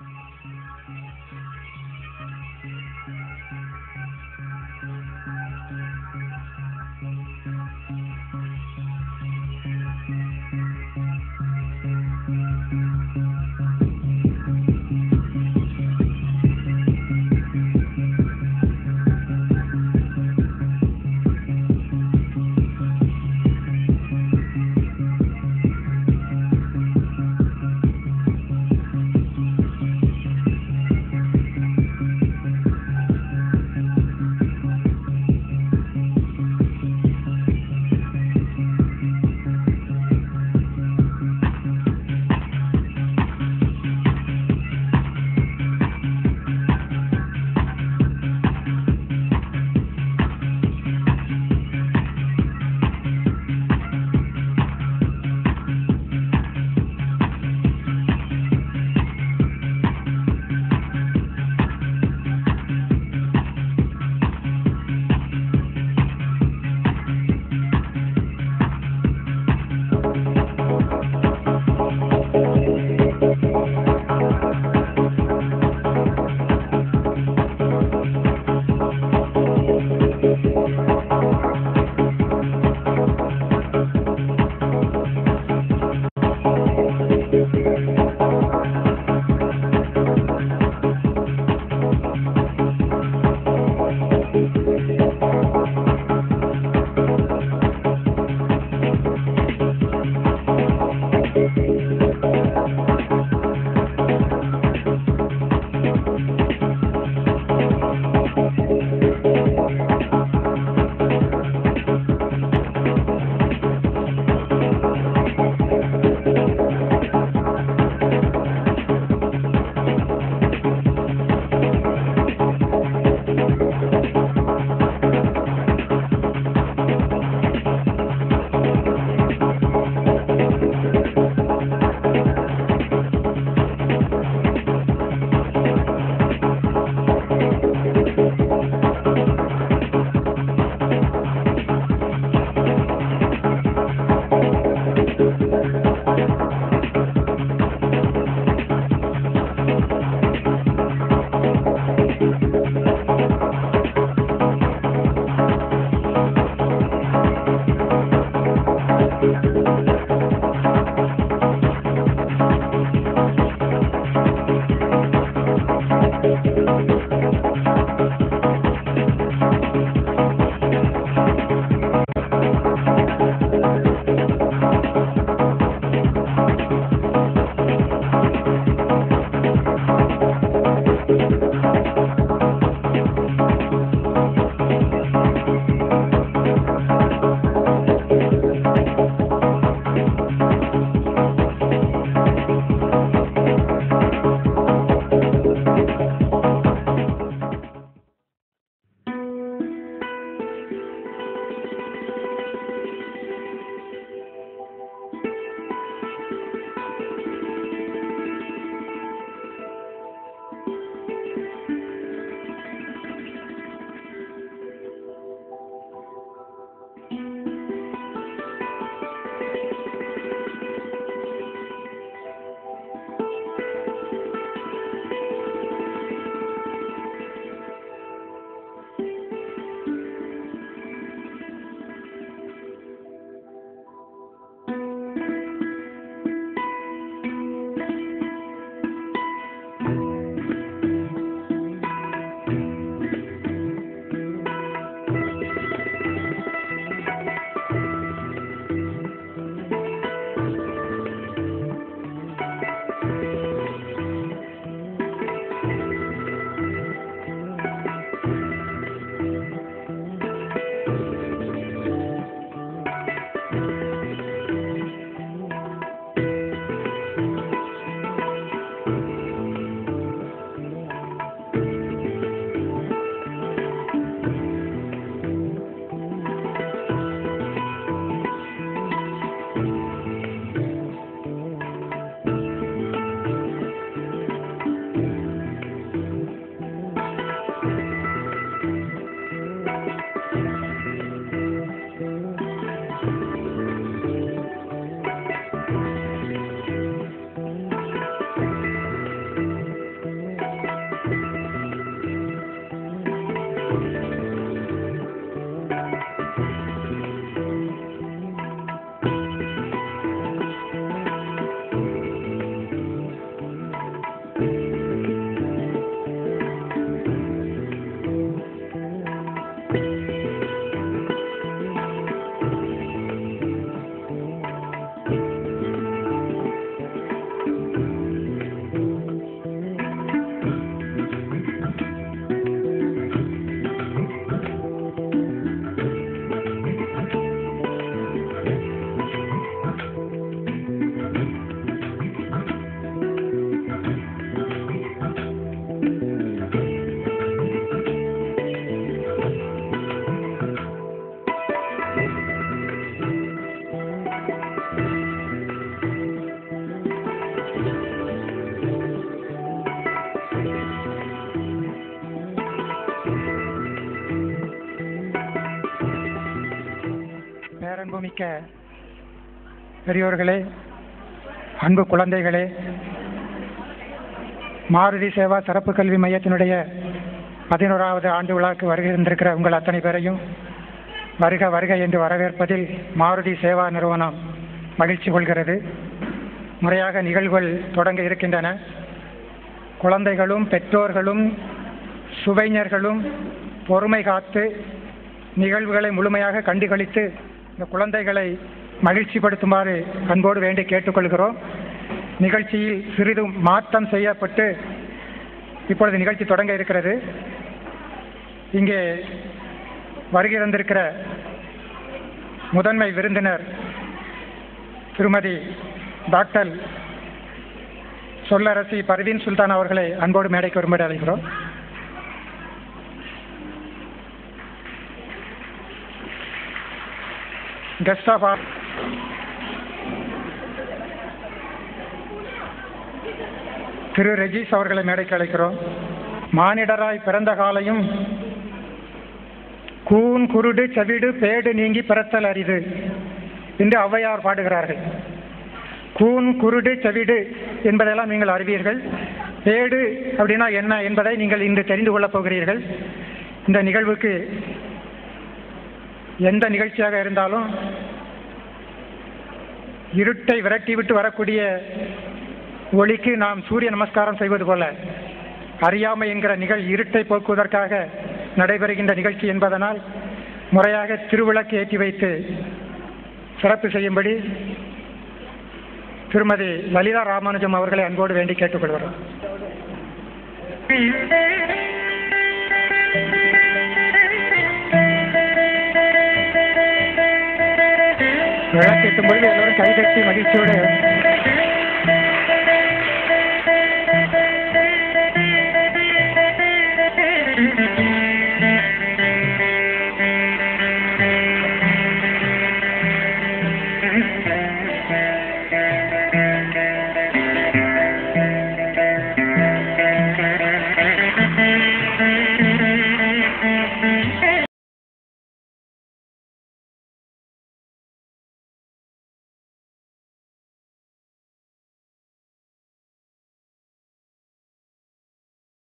Thank அன்புமிக்க பெரியோர்களே அன்பு குழந்தைகளே மாருதி சேவா சிறப்பு கல்வி மையத்தினுடைய பதினோராவது ஆண்டு விழாக்கு வருகின்றிருக்கிற உங்கள் அத்தனை பேரையும் வருக வருக என்று வரவேற்பதில் மாருதி சேவா நிறுவனம் மகிழ்ச்சி கொள்கிறது முறையாக நிகழ்வுகள் தொடங்க இருக்கின்றன குழந்தைகளும் பெற்றோர்களும் சுவைஞர்களும் பொறுமை காத்து நிகழ்வுகளை முழுமையாக கண்டுகளித்து இந்த குழந்தைகளை மகிழ்ச்சிப்படுத்துமாறு அன்போடு வேண்டி கேட்டுக்கொள்கிறோம் நிகழ்ச்சியில் சிறிதும் மாற்றம் செய்யப்பட்டு இப்பொழுது நிகழ்ச்சி தொடங்க இருக்கிறது இங்கே வருகை தந்திருக்கிற முதன்மை விருந்தினர் திருமதி டாக்டர் சொல்லரசி பர்வீன் சுல்தான் அவர்களை அன்போடு மேடைக்கு வரும்படி அழைக்கிறோம் கெஸ்ட் ஆஃப் ஆர் திரு ரெஜீஸ் அவர்களை மேடைக்கு அழைக்கிறோம் மானிடராய் பிறந்த காலையும் கூன் குருடு செவிடு பேடு நீங்கி பிறத்தல் அரிது என்று ஔவையார் பாடுகிறார்கள் கூன் குருடு செவிடு என்பதெல்லாம் நீங்கள் அறிவீர்கள் பேடு அப்படின்னா என்ன என்பதை நீங்கள் இன்று தெரிந்து கொள்ளப் போகிறீர்கள் இந்த நிகழ்வுக்கு எந்த நிகழ்ச்சியாக இருந்தாலும் இருட்டை விரட்டிவிட்டு வரக்கூடிய ஒளிக்கு நாம் சூரிய நமஸ்காரம் செய்வது போல அறியாமை என்கிற நிகழ் இருட்டை போக்குவதற்காக நடைபெறுகின்ற நிகழ்ச்சி என்பதனால் முறையாக திருவிளக்கு ஏற்றி வைத்து சிறப்பு செய்யும்படி திருமதி லலிதா ராமானுஜம் அவர்களை அன்போடு வேண்டி கேட்டுக்கொள்கிறோம் விளக்கேற்றும் பொழுது எல்லோரும் கைதட்டி மகிழ்ச்சியோடு